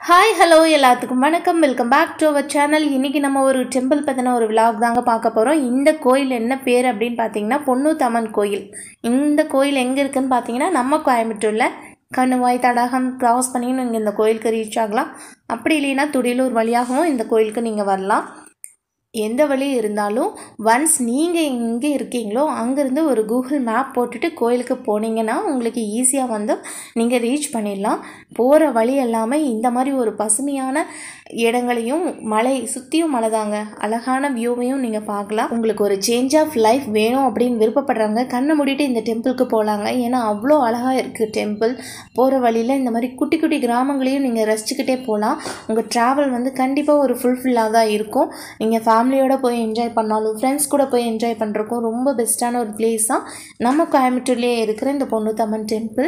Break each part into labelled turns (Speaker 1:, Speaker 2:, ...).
Speaker 1: hi hello எல்லாத்துக்கும் வணக்கம் welcome back to our channel இன்றைக்கி நம்ம ஒரு டெம்பிள் பற்றின ஒரு விலாக் தாங்க பார்க்க போகிறோம் இந்த கோயில் என்ன பேர் அப்படின்னு பார்த்தீங்கன்னா பொன்னூத்தம்மன் கோயில் இந்த கோயில் எங்கே இருக்குன்னு பார்த்தீங்கன்னா நம்ம கோயம்புத்தூரில் கணுவாய் தடாகம் கிராஸ் பண்ணி நீங்கள் இந்த கோயிலுக்கு ரீச் ஆகலாம் அப்படி இல்லைன்னா துடியலூர் வழியாகவும் இந்த கோயிலுக்கு நீங்கள் வரலாம் எந்த வழி இருந்தாலும் ஒன்ஸ் நீங்கள் எங்கே இருக்கீங்களோ அங்கேருந்து ஒரு கூகுள் மேப் போட்டுட்டு கோயிலுக்கு போனீங்கன்னா உங்களுக்கு ஈஸியாக வந்து நீங்கள் ரீச் பண்ணிடலாம் போகிற வழி எல்லாமே இந்த மாதிரி ஒரு பசுமையான இடங்களையும் மலை சுற்றியும் மலை தாங்க அழகான வியூவையும் நீங்கள் பார்க்கலாம் உங்களுக்கு ஒரு சேஞ்ச் ஆஃப் லைஃப் வேணும் அப்படின்னு விருப்பப்படுறவங்க கண்ணை மூடிட்டு இந்த டெம்பிளுக்கு போகலாங்க ஏன்னா அவ்வளோ அழகாக இருக்குது டெம்பிள் போகிற வழியில் இந்த மாதிரி குட்டி குட்டி கிராமங்களையும் நீங்கள் ரசிச்சுக்கிட்டே போகலாம் உங்கள் ட்ராவல் வந்து கண்டிப்பாக ஒரு ஃபுல்ஃபில்லாக தான் இருக்கும் நீங்கள் ஃபேமிலியோட போய் என்ஜாய் பண்ணாலும் ஃப்ரெண்ட்ஸ் கூட போய் என்ஜாய் பண்ணுறக்கும் ரொம்ப பெஸ்ட்டான ஒரு பிளேஸ் தான் நம்ம கோயம்புத்தூர்லேயே இருக்கிற இந்த பொண்ணுத்தம்மன் டெம்பிள்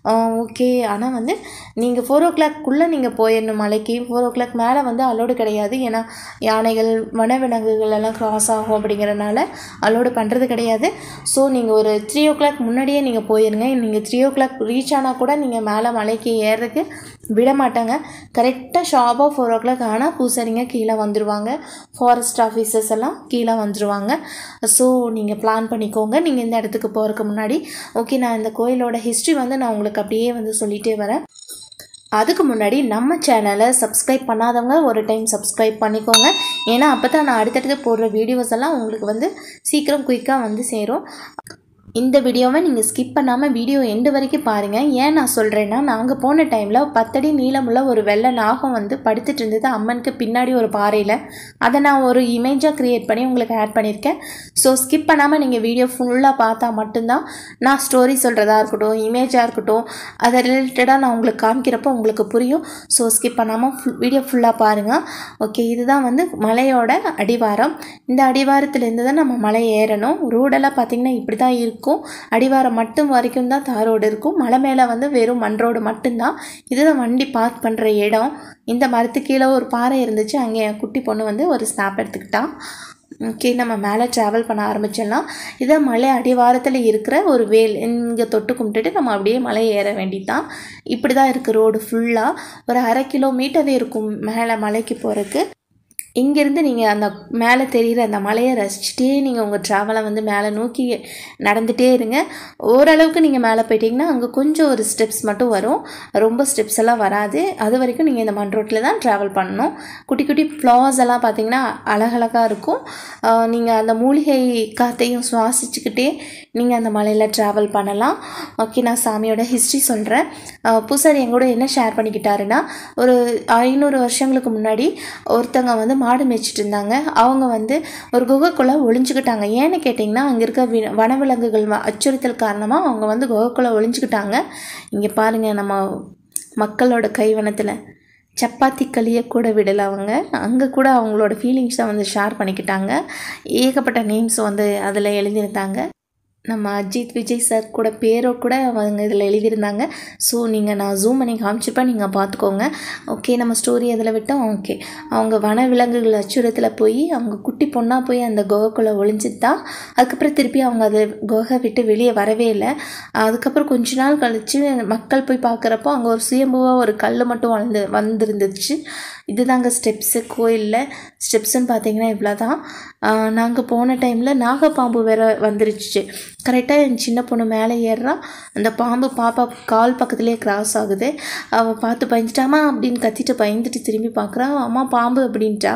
Speaker 1: ஓகே ஆனால் வந்து நீங்கள் ஃபோர் ஓ கிளாக்குள்ளே நீங்கள் போயிடணும் மலைக்கு ஃபோர் ஓ கிளாக் மேலே வந்து அலோடு கிடையாது ஏன்னா யானைகள் வனவிலங்குகள் எல்லாம் கிராஸ் ஆகும் அப்படிங்கிறனால அலோடு பண்ணுறது கிடையாது ஸோ நீங்கள் ஒரு த்ரீ ஓ கிளாக் முன்னாடியே நீங்கள் போயிருங்க நீங்கள் த்ரீ ஓ கிளாக் ரீச் ஆனால் கூட நீங்கள் மேலே மலைக்கு ஏறுறதுக்கு விட மாட்டாங்க கரெக்டாக ஷார்ப்பாக ஃபோர் ஓ கிளாக் ஆனால் பூசாரிங்க கீழே வந்துடுவாங்க ஃபாரஸ்ட் ஆஃபீஸர்ஸ் எல்லாம் கீழே வந்துடுவாங்க ஸோ நீங்கள் பிளான் பண்ணிக்கோங்க நீங்கள் இந்த இடத்துக்கு போகிறதுக்கு முன்னாடி ஓகே நான் இந்த கோயிலோட ஹிஸ்ட்ரி வந்து நான் உங்களுக்கு அப்படியே வந்து சொல்லிகிட்டே வரேன் அதுக்கு முன்னாடி நம்ம சேனலை சப்ஸ்கிரைப் பண்ணாதவங்க ஒரு டைம் சப்ஸ்கிரைப் பண்ணிக்கோங்க ஏன்னா அப்போ தான் நான் அடுத்தடுத்து போடுற வீடியோஸ் எல்லாம் உங்களுக்கு வந்து சீக்கிரம் குயிக்காக வந்து சேரும் இந்த வீடியோவை நீங்கள் ஸ்கிப் பண்ணாமல் வீடியோ எண்டு வரைக்கும் பாருங்கள் ஏன் நான் சொல்கிறேன்னா நாங்கள் போன டைமில் பத்தடி நீளமுள்ள ஒரு வெள்ளை நாகம் வந்து படுத்துட்டு இருந்தது அம்மனுக்கு பின்னாடி ஒரு பாறையில் அதை நான் ஒரு இமேஜாக க்ரியேட் பண்ணி உங்களுக்கு ஆட் பண்ணியிருக்கேன் ஸோ ஸ்கிப் பண்ணாமல் நீங்கள் வீடியோ ஃபுல்லாக பார்த்தா மட்டும்தான் நான் ஸ்டோரி சொல்கிறதா இருக்கட்டும் இமேஜாக இருக்கட்டும் அதை ரிலேட்டடாக நான் உங்களுக்கு காமிக்கிறப்போ உங்களுக்கு புரியும் ஸோ ஸ்கிப் பண்ணாமல் ஃபுல் வீடியோ ஃபுல்லாக பாருங்கள் ஓகே இதுதான் வந்து மலையோட அடிவாரம் இந்த அடிவாரத்துலேருந்து தான் நம்ம மலை ஏறணும் ரோடெல்லாம் பார்த்திங்கன்னா இப்படி தான் இருக்கும் இருக்கும் அடிவாரம் மட்டும் வரைக்கும் தான் தார் ரோடு இருக்கும் மலை மேலே வந்து வெறும் மண் ரோடு மட்டும்தான் இதுதான் வண்டி பார்க் பண்ணுற இடம் இந்த மரத்துக்கு கீழே ஒரு பாறை இருந்துச்சு அங்கே என் குட்டி பொண்ணு வந்து ஒரு ஸ்னாப் எடுத்துக்கிட்டான் ஓகே நம்ம மேலே ட்ராவல் பண்ண ஆரம்பிச்சிடலாம் இதான் மலை அடிவாரத்தில் இருக்கிற ஒரு வேல் இங்கே தொட்டு கும்பிட்டுட்டு நம்ம அப்படியே மலை ஏற வேண்டிதான் இப்படி தான் இருக்குது ரோடு ஃபுல்லாக ஒரு அரை கிலோமீட்டர் இருக்கும் மேலே மலைக்கு போகிறதுக்கு இங்கேருந்து நீங்கள் அந்த மேலே தெரிகிற அந்த மலையை ரசிச்சுட்டே நீங்கள் உங்கள் ட்ராவலை வந்து மேலே நோக்கி நடந்துகிட்டே இருங்க ஓரளவுக்கு நீங்கள் மேலே போயிட்டீங்கன்னா அங்கே கொஞ்சம் ஒரு ஸ்டெப்ஸ் மட்டும் வரும் ரொம்ப ஸ்டெப்ஸ் எல்லாம் வராது அது வரைக்கும் நீங்கள் இந்த மண் ரோட்டில் தான் ட்ராவல் பண்ணணும் குட்டி குட்டி ஃப்ளார்ஸ் எல்லாம் பார்த்தீங்கன்னா அழகழகாக இருக்கும் நீங்கள் அந்த மூலிகை காற்றையும் சுவாசிச்சுக்கிட்டே நீங்கள் அந்த மலையில் ட்ராவல் பண்ணலாம் ஓகே நான் சாமியோட ஹிஸ்ட்ரி சொல்கிறேன் பூசாரி எங்கூட என்ன ஷேர் பண்ணிக்கிட்டாருன்னா ஒரு ஐநூறு வருஷங்களுக்கு முன்னாடி ஒருத்தங்க வந்து மாடு மேய்ச்சிட்டு இருந்தாங்க அவங்க வந்து ஒரு குகைக்குள்ளே ஒளிஞ்சுக்கிட்டாங்க ஏன்னு கேட்டிங்கன்னா அங்கே இருக்க வி வனவிலங்குகள் அச்சுறுத்தல் காரணமாக அவங்க வந்து குகைக்குள்ளே ஒளிஞ்சுக்கிட்டாங்க இங்கே பாருங்கள் நம்ம மக்களோட கைவனத்தில் சப்பாத்தி களியை கூட விடலை அவங்க அங்கே கூட அவங்களோட ஃபீலிங்ஸை வந்து ஷேர் பண்ணிக்கிட்டாங்க ஏகப்பட்ட நேம்ஸ் வந்து அதில் எழுதியிருந்தாங்க நம்ம அஜித் விஜய் சார் கூட பேரோ கூட அவங்க இதில் எழுதியிருந்தாங்க ஸோ நீங்கள் நான் ஜூம் பண்ணி காமிச்சிருப்பேன் நீங்கள் பார்த்துக்கோங்க ஓகே நம்ம ஸ்டோரி அதில் விட்டோம் ஓகே அவங்க வனவிலங்குகள் அச்சுறுத்தில் போய் அவங்க குட்டி பொண்ணாக போய் அந்த குகைக்குள்ளே ஒளிஞ்சிட்டா அதுக்கப்புறம் திருப்பி அவங்க அதை குகை விட்டு வெளியே வரவே இல்லை அதுக்கப்புறம் கொஞ்ச நாள் கழித்து மக்கள் போய் பார்க்குறப்போ அங்கே ஒரு சுயம்புவாக ஒரு கல் மட்டும் வளர்ந்து வந்துருந்துச்சு இதுதாங்க ஸ்டெப்ஸு கோயிலில் ஸ்டெப்ஸுன்னு பார்த்தீங்கன்னா இவ்வளோ தான் நாங்கள் போன டைமில் நாகப்பாம்பு வேறு வந்துருச்சு கரெக்டாக என் சின்ன பொண்ணு மேலே ஏறுறா அந்த பாம்பு பாப்பா கால் பக்கத்துலேயே கிராஸ் ஆகுது அவள் பார்த்து பயந்துட்டாமா அப்படின்னு கத்திட்டு பயந்துட்டு திரும்பி பார்க்குறா அம்மா பாம்பு அப்படின்ட்டா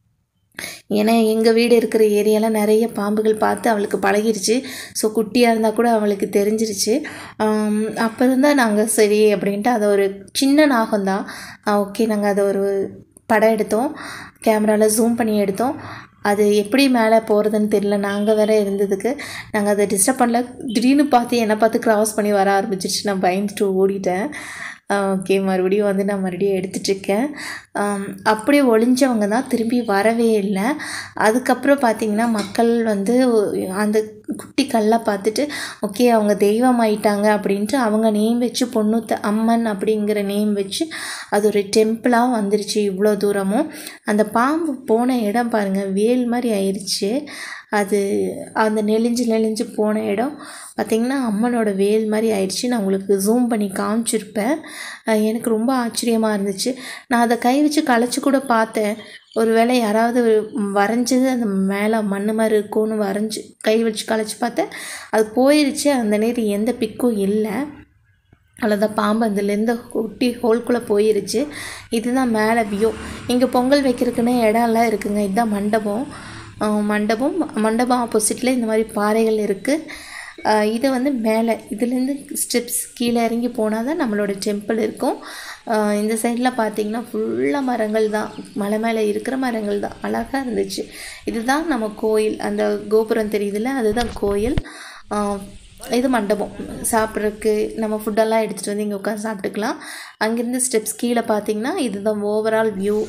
Speaker 1: ஏன்னா எங்கள் வீடு இருக்கிற ஏரியாவில் நிறைய பாம்புகள் பார்த்து அவளுக்கு பழகிருச்சு ஸோ குட்டியாக இருந்தால் கூட அவளுக்கு தெரிஞ்சிருச்சு அப்போ இருந்தால் நாங்கள் சரி அப்படின்ட்டு அதை ஒரு சின்ன நாகம்தான் ஓகே நாங்கள் அதை ஒரு படம் எடுத்தோம் கேமராவில் ஜூம் பண்ணி எடுத்தோம் அது எப்படி மேலே போகிறதுன்னு தெரில நாங்கள் வேற இருந்ததுக்கு நாங்கள் அதை டிஸ்டர்ப் பண்ணல திடீர்னு பார்த்து என்னை பார்த்து க்ராஸ் பண்ணி வர ஆரம்பிச்சிருச்சு நான் பயந்துட்டு ஓடிட்டேன் ஓகே மறுபடியும் வந்து நான் மறுபடியும் எடுத்துட்ருக்கேன் அப்படியே ஒளிஞ்சவங்க தான் திரும்பி வரவே இல்லை அதுக்கப்புறம் பார்த்திங்கன்னா மக்கள் வந்து அந்த குட்டி கல்லை பார்த்துட்டு ஓகே அவங்க தெய்வம் ஆயிட்டாங்க அப்படின்ட்டு அவங்க நேம் வச்சு பொண்ணுத்த அம்மன் அப்படிங்கிற நேம் வச்சு அது ஒரு டெம்பிளாக வந்துருச்சு இவ்வளோ தூரமும் அந்த பாம்பு போன இடம் பாருங்கள் வேல் மாதிரி ஆயிடுச்சு அது அந்த நெளிஞ்சு நெளிஞ்சு போன இடம் பார்த்திங்கன்னா அம்மனோட வேல் மாதிரி ஆயிடுச்சு நான் உங்களுக்கு ஜூம் பண்ணி காமிச்சிருப்பேன் அஹ் எனக்கு ரொம்ப ஆச்சரியமாக இருந்துச்சு நான் அதை கை வச்சு களைச்சி கூட பார்த்தேன் ஒரு வேளை யாராவது வரைஞ்சது அந்த மேலே மண் மாதிரி இருக்கும்னு வரைஞ்சி கை வச்சு களைச்சி பார்த்தேன் அது போயிருச்சு அந்த நேரம் எந்த பிக்கும் இல்லை அவ்வளோதான் பாம்பு அதுலேருந்து ஒட்டி ஹோல்குள்ளே போயிருச்சு இதுதான் மேலே வியூ இங்கே பொங்கல் வைக்கிறதுக்குன்னு இடம்லாம் இருக்குங்க இதுதான் மண்டபம் அஹ் மண்டபம் மண்டபம் ஆப்போசிட்டில் இந்த மாதிரி பாறைகள் இருக்குது இது வந்து மேலே இதுலேருந்து ஸ்டெப்ஸ் கீழே இறங்கி போனால் தான் நம்மளோட டெம்பிள் இருக்கும் அஹ் இந்த சைடில் பார்த்தீங்கன்னா ஃபுல்லாக மரங்கள் தான் மலை மேலே இருக்கிற மரங்கள் தான் அழகாக இருந்துச்சு இதுதான் நம்ம கோயில் அந்த கோபுரம் தெரியுதுல்ல அதுதான் கோயில் அஹ் இது மண்டபம் சாப்பிட்றதுக்கு நம்ம ஃபுட்டெல்லாம் எடுத்துகிட்டு வந்து இங்கே உட்காந்து சாப்பிட்டுக்கலாம் அங்கேருந்து ஸ்டெப்ஸ் கீழே பார்த்தீங்கன்னா இதுதான் ஓவரால் வியூ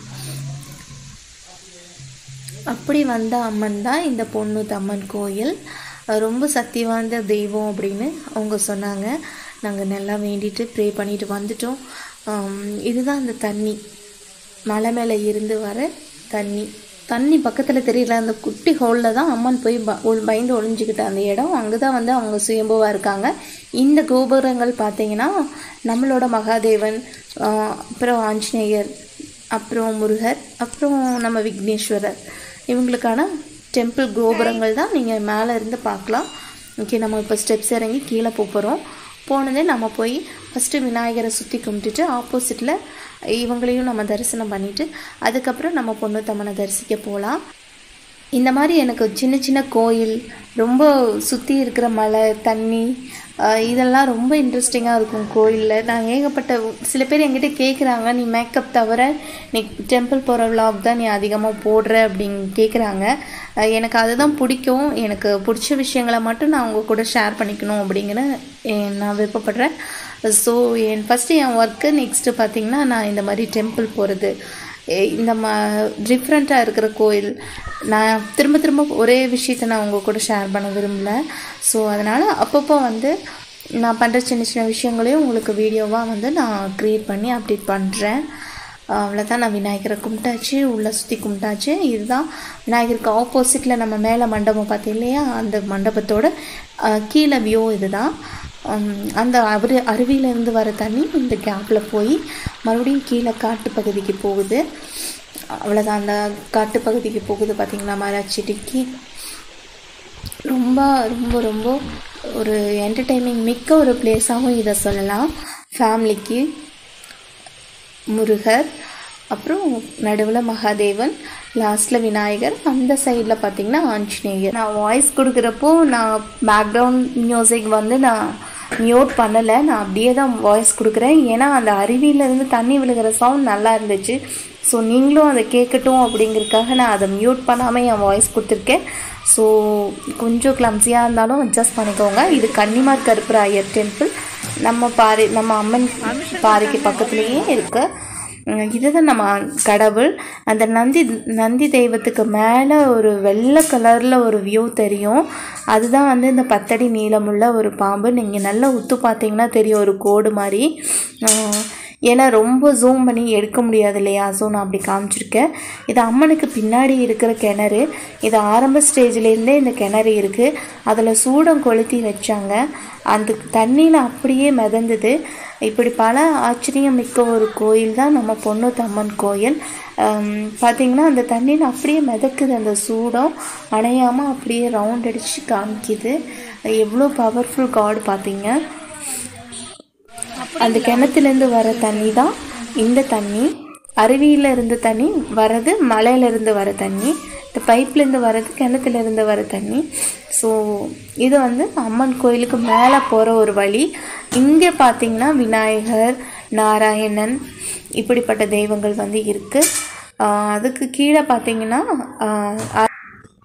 Speaker 1: அப்படி வந்த அம்மன் தான் இந்த பொண்ணு அம்மன் கோயில் அஹ் ரொம்ப சக்தி வாய்ந்த தெய்வம் அப்படின்னு அவங்க சொன்னாங்க நாங்கள் நல்லா வேண்டிட்டு ப்ரே பண்ணிட்டு வந்துட்டோம் ஆம், இதுதான் அந்த தண்ணி மலை மேலே இருந்து வர தண்ணி தண்ணி பக்கத்தில் தெரியல அந்த குட்டி ஹோலில் தான் அம்மன் போய் ப ஒளி- பயந்து ஒளிஞ்சிக்கிட்ட அந்த இடம் அங்கே தான் வந்து அவங்க சுயம்புவாக இருக்காங்க இந்த கோபுரங்கள் பார்த்தீங்கன்னா நம்மளோட மகாதேவன் ஆஹ் அப்புறம் ஆஞ்சநேயர் அப்புறம் முருகர் அப்புறம் நம்ம விக்னேஸ்வரர் இவங்களுக்கான டெம்பிள் கோபுரங்கள் தான் நீங்கள் மேலே இருந்து பார்க்கலாம் ஓகே நம்ம இப்போ ஸ்டெப்ஸ் இறங்கி கீழே போக போகிறோம் போனதே நம்ம போய் ஃபஸ்ட்டு விநாயகரை சுற்றி கும்பிட்டுட்டு ஆப்போசிட்டில் இவங்களையும் நம்ம தரிசனம் பண்ணிவிட்டு அதுக்கப்புறம் நம்ம பொண்ணு தம்மனை தரிசிக்க போகலாம் இந்த மாதிரி எனக்கு சின்ன சின்ன கோயில் ரொம்ப சுற்றி இருக்கிற மலை தண்ணி ஆஹ் இதெல்லாம் ரொம்ப இன்ட்ரெஸ்டிங்காக இருக்கும் கோயிலில் நான் ஏகப்பட்ட சில பேர் என்கிட்ட கேட்குறாங்க நீ மேக்கப் தவிர நீ டெம்பிள் போகிற vlog தான் நீ அதிகமாக போடுற அப்படின்னு கேட்குறாங்க ஆஹ் எனக்கு அதுதான் பிடிக்கும் எனக்கு பிடிச்ச விஷயங்களை மட்டும் நான் உங்கள் கூட ஷேர் பண்ணிக்கணும் அப்படிங்கிற eh, நான் விருப்பப்படுறேன் ஸோ என் ஃபஸ்ட்டு என் ஒர்க்கு நெக்ஸ்ட்டு பார்த்திங்கன்னா நான் இந்த மாதிரி டெம்பிள் போகிறது எ- இந்த ம டிஃப்ரெண்ட்டாக இருக்கிற கோயில் நான் திரும்ப திரும்ப ஒரே விஷயத்தை நான் உங்கள் கூட ஷேர் பண்ண விரும்பல ஸோ அதனால் அப்பப்போ வந்து நான் பண்ணுற சின்ன சின்ன விஷயங்களையும் உங்களுக்கு வீடியோவாக வந்து நான் க்ரியேட் பண்ணி அப்டேட் பண்ணுறேன் அவ்வளோதான் நான் விநாயகரை கும்பிட்டாச்சு உள்ளே சுற்றி கும்பிட்டாச்சு இதுதான் விநாயகருக்கு ஆப்போசிட்டில் நம்ம மேலே மண்டபம் பார்த்தோம் இல்லையா அந்த மண்டபத்தோட அஹ், கீழே வியூ இதுதான் உம், அந்த அரு அருவியிலேருந்து வர தண்ணி இந்த கேப்பில் போய் மறுபடியும் கீழே காட்டு பகுதிக்கு போகுது அவ்வளோதான் அந்த காட்டு பகுதிக்கு போகுது பார்த்தீங்களா மராச்செடிக்கு ரொம்ப ரொம்ப ரொம்ப ஒரு என்டர்டெய்னிங் மிக்க ஒரு பிளேஸாகவும் இதை சொல்லலாம் ஃபேமிலிக்கு முருகர் அப்புறம் நடுவில் மகாதேவன் லாஸ்ட்டில் விநாயகர் அந்த சைடில் பார்த்தீங்கன்னா ஆஞ்சநேயர் நான் வாய்ஸ் கொடுக்குறப்போ நான் பேக்ரவுண்ட் மியூசிக் வந்து நான் மியூட் பண்ணலை நான் அப்படியே தான் வாய்ஸ் கொடுக்குறேன் ஏன்னா அந்த அருவியிலேருந்து தண்ணி விழுகிற சவுண்ட் நல்லா இருந்துச்சு ஸோ நீங்களும் அதை கேட்கட்டும் அப்படிங்கிறதுக்காக நான் அதை மியூட் பண்ணாமல் என் வாய்ஸ் கொடுத்துருக்கேன் ஸோ கொஞ்சம் கிளம்ஸியாக இருந்தாலும் அட்ஜஸ்ட் பண்ணிக்கோங்க இது கன்னிமார் கருப்பராயர் டெம்பிள் நம்ம பாறை நம்ம அம்மன் பாறைக்கு பக்கத்துலேயே இருக்கு உம் இதுதான் நம்ம கடவுள் அந்த நந்தி நந்தி தெய்வத்துக்கு மேலே ஒரு வெள்ளை கலரில் ஒரு வியூ தெரியும் அதுதான் வந்து இந்த பத்தடி நீளமுள்ள ஒரு பாம்பு நீங்கள் நல்லா உத்து பார்த்தீங்கன்னா தெரியும் ஒரு கோடு மாதிரி உம் ஏன்னா ரொம்ப ஜூம் பண்ணி எடுக்க முடியாது இல்லையா ஸோ நான் அப்படி காமிச்சிருக்கேன் இது அம்மனுக்கு பின்னாடி இருக்கிற கிணறு இது ஆரம்ப ஸ்டேஜ்லேருந்தே இந்த கிணறு இருக்குது அதில் சூடம் கொளுத்தி வச்சாங்க அந்த தண்ணியில் அப்படியே மிதந்தது இப்படி பல ஆச்சரியம் மிக்க ஒரு கோயில் தான் நம்ம பொண்ணு தம்மன் கோயில் பார்த்திங்கன்னா அந்த தண்ணியில் அப்படியே மிதக்குது அந்த சூடம் அணையாமல் அப்படியே ரவுண்ட் அடித்து காமிக்குது எவ்வளோ பவர்ஃபுல் காட் பார்த்தீங்க அந்த கிணத்துலேருந்து வர தண்ணி தான் இந்த தண்ணி அருவியில் இருந்து தண்ணி வர்றது மலையிலேருந்து வர தண்ணி இந்த பைப்லேருந்து வர்றது கிணத்துலேருந்து வர தண்ணி ஸோ இது வந்து அம்மன் கோயிலுக்கு மேலே போகிற ஒரு வழி இங்கே பார்த்தீங்கன்னா விநாயகர் நாராயணன் இப்படிப்பட்ட தெய்வங்கள் வந்து இருக்குது அதுக்கு கீழே பார்த்தீங்கன்னா ஆஹ்,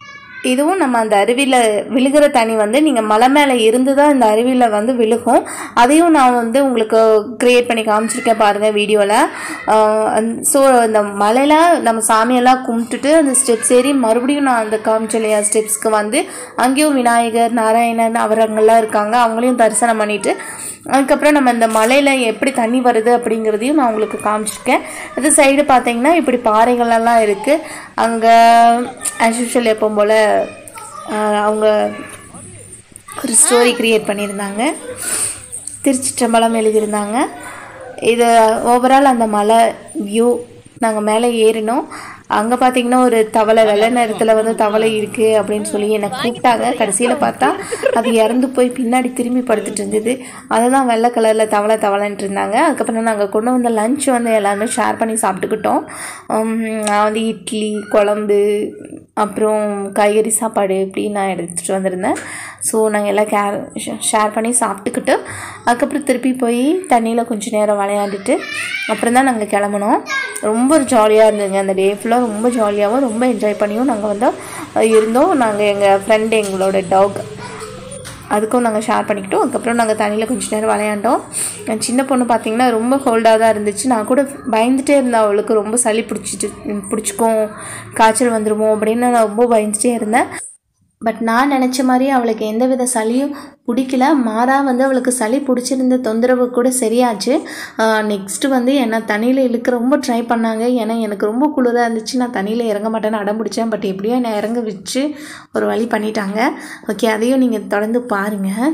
Speaker 1: இதுவும் நம்ம அந்த அருவியில் விழுகிற தண்ணி வந்து நீங்கள் மலை மேலே இருந்து தான் இந்த அருவியில் வந்து விழுகும் அதையும் நான் வந்து உங்களுக்கு க்ரியேட் பண்ணி காமிச்சிருக்கேன் பாருங்கள் வீடியோவில் ஸோ அந்த மலையில் நம்ம சாமியெல்லாம் கும்பிட்டுட்டு அந்த ஸ்டெப்ஸ் ஏறி மறுபடியும் நான் அந்த காமிச்ச இல்லையா ஸ்டெப்ஸ்க்கு வந்து அங்கேயும் விநாயகர் நாராயணன் அவரங்கள்லாம் இருக்காங்க அவங்களையும் தரிசனம் பண்ணிவிட்டு அதுக்கப்புறம் நம்ம இந்த மலையில் எப்படி தண்ணி வருது அப்படிங்கிறதையும் நான் உங்களுக்கு காமிச்சிருக்கேன் அது சைடு பார்த்தீங்கன்னா இப்படி பாறைகளெல்லாம் இருக்குது அங்கே ஆஸ் யூஷுவல் எப்பவும் போல் அவங்க ஒரு ஸ்டோரி க்ரியேட் பண்ணியிருந்தாங்க திருச்சிற்றம்பலம் எழுதியிருந்தாங்க இது ஓவரால் அந்த மலை வியூ நாங்கள் மேலே ஏறினோம் அங்கே பார்த்தீங்கன்னா ஒரு தவளை வெள்ளை நேரத்தில் வந்து தவளை இருக்குது அப்படின்னு சொல்லி என்னை கூப்பிட்டாங்க கடைசியில் பார்த்தா அது இறந்து போய் பின்னாடி திரும்பி படுத்துட்டு இருந்தது அதை தான் வெள்ளை கலரில் தவளை தவளைன்ட்டு இருந்தாங்க அதுக்கப்புறம் நாங்கள் கொண்டு வந்த லஞ்ச் வந்து எல்லாருமே ஷேர் பண்ணி சாப்பிட்டுக்கிட்டோம் உம், நான் வந்து இட்லி குழம்பு அப்புறம் காய்கறி சாப்பாடு இப்படி நான் எடுத்துகிட்டு வந்திருந்தேன் ஸோ நாங்கள் எல்லாம் கேர் ஷேர் பண்ணி சாப்பிட்டுக்கிட்டு அதுக்கப்புறம் திருப்பி போய் தண்ணியில் கொஞ்சம் நேரம் விளையாண்டுட்டு அப்புறம் தான் நாங்கள் கிளம்புனோம் ரொம்ப ஜாலியாக இருந்ததுங்க அந்த டே ஃபுல்லாக ரொம்ப ஜாலியாகவும் ரொம்ப என்ஜாய் பண்ணியும் நாங்கள் வந்து அஹ், இருந்தோம் நாங்கள் எங்கள் ஃப்ரெண்டு எங்களோட டாக் அதுக்கும் நாங்கள் ஷேர் பண்ணிக்கிட்டோம் அதுக்கப்புறம் நாங்கள் தண்ணியில் கொஞ்ச நேரம் விளையாண்டோம் என் சின்ன பொண்ணு பார்த்தீங்கன்னா ரொம்ப ஹோல்டாக தான் இருந்துச்சு நான் கூட பயந்துட்டே இருந்தேன் அவளுக்கு ரொம்ப சளி பிடிச்சிட்டு பிடிச்சிக்கும் காய்ச்சல் வந்துருமோ அப்படின்னு நான் ரொம்ப பயந்துட்டே இருந்தேன் பட் நான் நினச்ச மாதிரி அவளுக்கு எந்தவித சளியும் பிடிக்கல மாறா வந்து அவளுக்கு சளி பிடிச்சிருந்த தொந்தரவு கூட சரியாச்சு நெக்ஸ்ட்டு வந்து என்னை தண்ணியில் இழுக்க ரொம்ப ட்ரை பண்ணாங்க ஏன்னா எனக்கு ரொம்ப குளிராக இருந்துச்சு நான் தண்ணியில் இறங்க மாட்டேன்னு அடம் பிடிச்சேன் பட் எப்படியோ என்னை இறங்க வச்சு ஒரு வழி பண்ணிட்டாங்க ஓகே அதையும் நீங்கள் தொடர்ந்து பாருங்கள்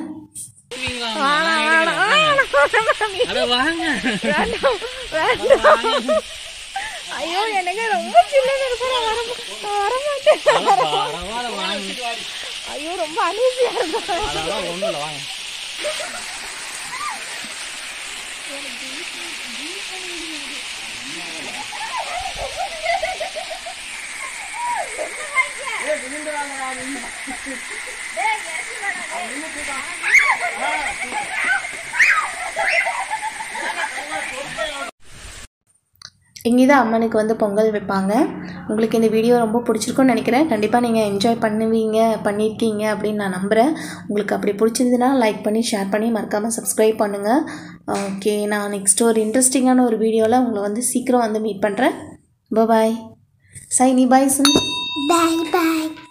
Speaker 2: அட வாங்க
Speaker 3: ஐயோ எனக்கு ரொம்ப சின்னது இருக்கு நான் வர நான் வர மாட்டேன்
Speaker 2: பரவாயில்ல வாங்க
Speaker 3: ஐயோ ரொம்ப அனீசியா இருக்கும்
Speaker 2: அதெல்லாம் ஒண்ணும் இல்லை வாங்க
Speaker 1: இங்கே தான் அம்மனுக்கு வந்து பொங்கல் வைப்பாங்க உங்களுக்கு இந்த வீடியோ ரொம்ப பிடிச்சிருக்கும்னு நினைக்கிறேன் கண்டிப்பாக நீங்கள் என்ஜாய் பண்ணுவீங்க பண்ணியிருக்கீங்க அப்படின்னு நான் நம்புகிறேன் உங்களுக்கு அப்படி பிடிச்சிருந்துன்னா லைக் பண்ணி ஷேர் பண்ணி மறக்காமல் சப்ஸ்கிரைப் பண்ணுங்கள் ஓகே நான் நெக்ஸ்ட் ஒரு இன்ட்ரெஸ்டிங்கான ஒரு வீடியோவில் உங்களை வந்து சீக்கிரம் வந்து மீட் பண்ணுறேன் பாய் சைனி பாய் சுன்
Speaker 3: பாய் பாய்